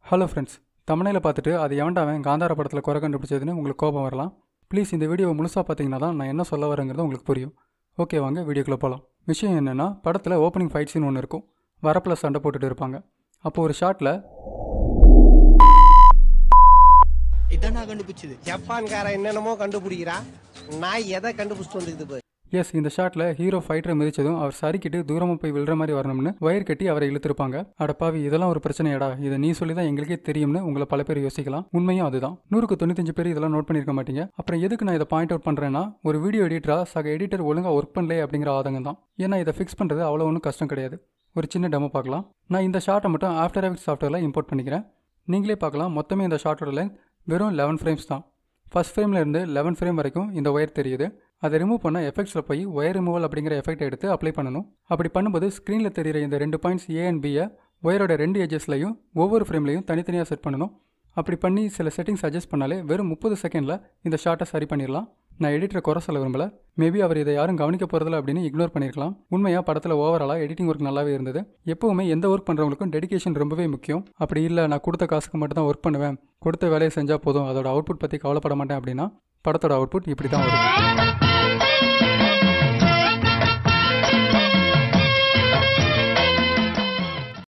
hello friends தமிழில் பார்த்துட்டு அது எவன்டா அவன் காந்தார படத்தில் குறை கண்டுபிடிச்சதுன்னு உங்களுக்கு கோபம் வரலாம் ப்ளீஸ் இந்த வீடியோவை முழுசாக பார்த்தீங்கன்னா தான் நான் என்ன சொல்ல வரேங்கிறது உங்களுக்கு புரியும் ஓகே வாங்க வீடியோக்குள்ளே போகலாம் விஷயம் என்னென்னா படத்தில் ஓப்பனிங் ஃபைட் சீன் ஒன்று இருக்கும் வரப்பில் சண்டை போட்டுட்டு இருப்பாங்க அப்போ ஒரு ஷாட்டில் இதான் நான் கண்டுபிடிச்சது ஜப்பான்காரன் என்னென்னமோ கண்டுபிடிக்கிறா நான் எதை கண்டுபிடிச்சிட்டு வந்துக்குது பாரு எஸ் இந்த ஷாட்டில் ஹீரோ ஃபைட்டரை மிதிச்சதும் அவர் சரிக்கிட்டு தூரமாக போய் விழுற மாதிரி வரணும்னு வயர் கட்டி அவரை இழுத்திருப்பாங்க அடப்பாவி இதெல்லாம் ஒரு பிரச்சனையாடா இதை நீ சொல்லி தான் எங்களுக்கே தெரியும்னு உங்களை பல பேர் யோசிக்கலாம் உண்மையும் அதுதான் நூறுக்கு தொண்ணூத்தஞ்சு பேர் இதெல்லாம் நோட் பண்ணியிருக்க மாட்டீங்க அப்புறம் எதுக்கு நான் இதை பாயிண்ட் அவுட் பண்ணுறேன்னா ஒரு வீடியோ எடிட்டரா சக எடிட்டர் ஒழுங்காக ஒர்க் பண்ணல அப்படிங்கிற ஆதங்கம் தான் ஏன்னா இதை ஃபிக்ஸ் பண்ணுறது அவ்வளோ ஒன்றும் கஷ்டம் கிடையாது ஒரு சின்ன டெமோ பார்க்கலாம் நான் இந்த ஷாட்டை மட்டும் ஆஃப்டர் எஃபெக்ட் சாஃப்ட்வேரில் இம்போர்ட் பண்ணிக்கிறேன் நீங்களே பார்க்கலாம் மொத்தமே இந்த ஷார்ட்டோட லென்த் வெறும் லெவன் ஃப்ரேம்ஸ் தான் ஃபஸ்ட் ஃப்ரேமில் இருந்து லெவன் ஃப்ரேம் வரைக்கும் இந்த ஒயர் தெரியுது அதை ரிமூவ் பண்ண எஃபெக்ட்ஸில் போய் ஒயர் ரிமூவல் அப்படிங்கிற எஃபெக்ட் எடுத்து அப்ளை பண்ணணும் அப்படி பண்ணும்போது ஸ்க்ரீனில் தெரியிற இந்த ரெண்டு பாயிண்ட்ஸ் ஏ அண்ட் பியை ஒயரோட ரெண்டு எஜஸ்லையும் ஒவ்வொரு ஃப்ரேம்லையும் தனித்தனியாக செட் பண்ணணும் அப்படி பண்ணி சில செட்டிங்ஸ் அட்ஜஸ்ட் பண்ணாலே வெறும் முப்பது செகண்டில் இந்த ஷார்ட்டை சரி பண்ணிடலாம் நான் எடிட்டரை குறை சொல்ல விரும்பல மேபி அவர் இதை யாரும் கவனிக்க போகிறதில்ல அப்படின்னு இக்னோர் பண்ணியிருக்கலாம் உண்மையாக படத்தில் ஓவராலாக எடிட்டிங் ஒர்க் நல்லாவே இருந்தது எப்போவுமே எந்த ஒர்க் பண்ணுறவங்களுக்கும் டெடிகேஷன் ரொம்பவே முக்கியம் அப்படி இல்லை நான் கொடுத்த காசுக்கு மட்டும் தான் ஒர்க் பண்ணுவேன் கொடுத்த வேலையை செஞ்சால் போதும் அதோட அவுட்புட் பற்றி கவலைப்பட மாட்டேன் அப்படின்னா படத்தோட அவுட்புட் இப்படி தான் வரும்